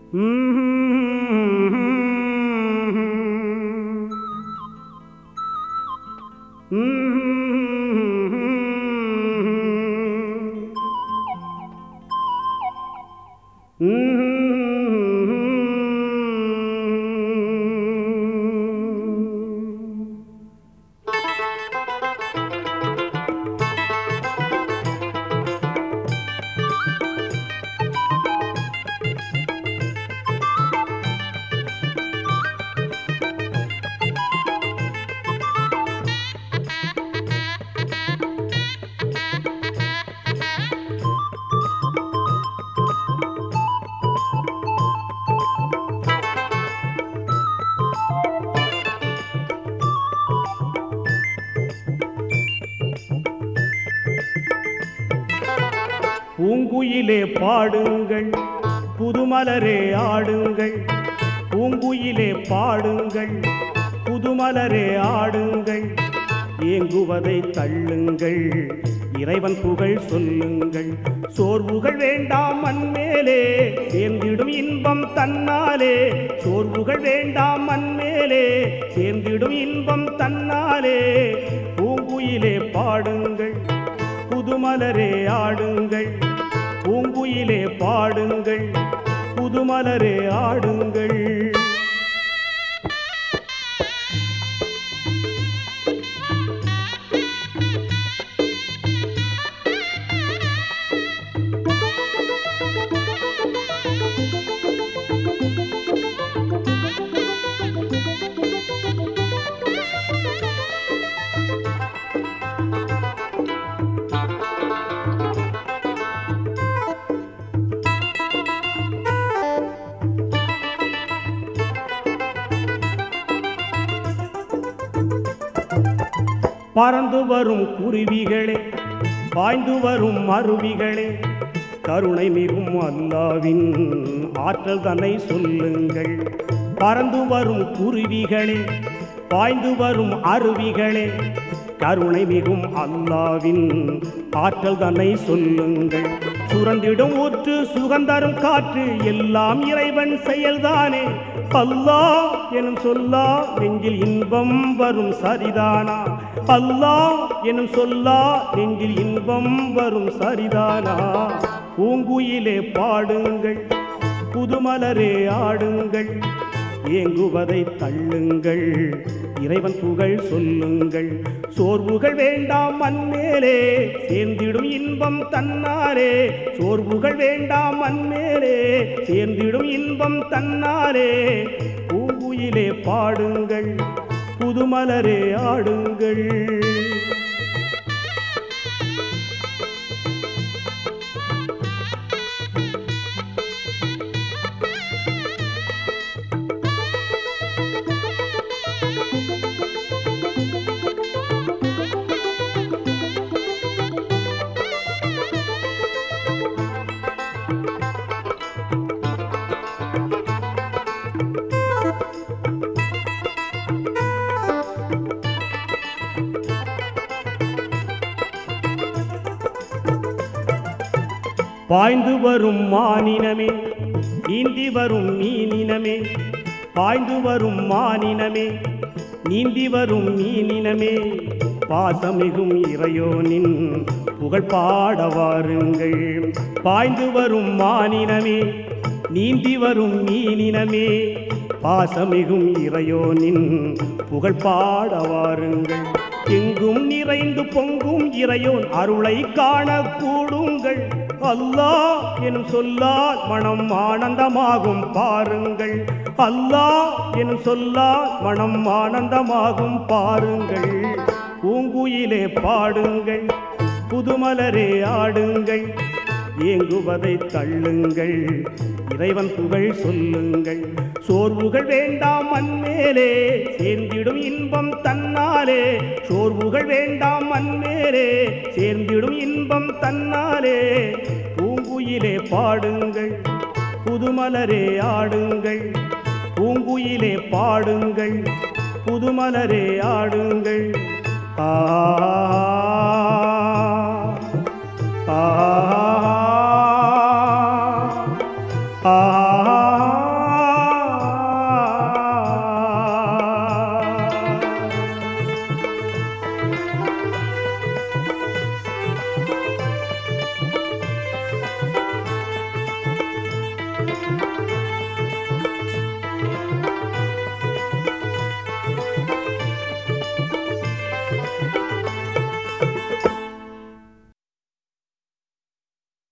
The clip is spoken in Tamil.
பூங்குயிலே பாடுங்கள் புதுமலரே ஆடுங்கள் பூங்குயிலே பாடுங்கள் புதுமலரே ஆடுங்கள் ஏங்குவதை தள்ளுங்கள் இறைவன் புகழ் சொல்லுங்கள் சோர்வுகள் வேண்டாம் மண்மேலே சேர்ந்திடும் இன்பம் தன்னாலே சோர்வுகள் வேண்டாம் மண்மேலே சேர்ந்திடும் இன்பம் தன்னாலே பூங்குயிலே பாடுங்கள் புதுமலரே ஆடுங்கள் பூங்குயிலே பாடுங்கள் புதுமலரே ஆடுங்கள் பறந்து வரும் குருவிகளே பாய்ந்து வரும் அருவிகளே கருணை மிகும் அல்லாவின் ஆற்றல் தன்னை சொல்லுங்கள் பறந்து வரும் குருவிகளே பாய்ந்து வரும் அருவிகளே கருணை மிகும் அல்லாவின் ஆற்றல் தன்னை சொல்லுங்கள் சுரந்திடும் ஊற்று சுகந்தரும் காற்று எல்லாம் இறைவன் செயல்தானே அல்லாஹ் எனும் சொல்லா நெஞ்சில் இன்பம் வரும் சரிதானா அல்லாஹ் எனும் சொல்லா நெஞ்சில் இன்பம் வரும் சரிதானா பூங்குயிலே பாடுங்கள் புதுமலரே ஆடுங்கள் ஏங்குவதை தள்ளுங்கள் இறைவன் புகழ் சொல்லுங்கள் சோர்வுகள் வேண்டாம் மண்மேலே சேர்ந்திடும் இன்பம் தன்னாலே சோர்வுகள் வேண்டாம் மண்மேலே சேர்ந்திடும் இன்பம் தன்னாலே பூங்குயிலே பாடுங்கள் புதுமலரே ஆடுங்கள் பாய்ந்து வரும் மானினமே நீந்தி வரும் மீனினமே பாய்ந்து வரும் மானினமே நீந்தி வரும் மீனினமே பாசமிகும் இறையோனின் புகழ் பாட வாருங்கள் பாய்ந்து வரும் மானினமே நீந்தி வரும் மீனினமே பாசமிகும் இறையோனின் புகழ் பாட வாருங்கள் எங்கும் நிறைந்து பொங்கும் இறையோன் அருளை காண கூடுங்கள் அல்லாஹ் எனும் சொல்லால் மனம் ஆனந்தமாகும் பாருங்கள் அல்லாஹ் எனும் சொல்லால் மனம் ஆனந்தமாகும் பாருங்கள் பூங்குயிலே பாடுங்கள் புதுமலரே ஆடுங்கள் ஏங்குவதை தள்ளுங்கள் இறைவன் புகழ் சொல்லுங்கள் சோர்வுகள் வேண்டாம் மண்மேலே சேர்ந்திடும் இன்பம் தன்னாலே சோர்வுகள் வேண்டாம் மண்மேலே சேர்ந்திடும் இன்பம் தன்னாலே பூங்குயிலே பாடுங்கள் புதுமலரே ஆடுங்கள் பூங்குயிலே பாடுங்கள் புதுமலரே ஆடுங்கள் ஆ ஆ ஆ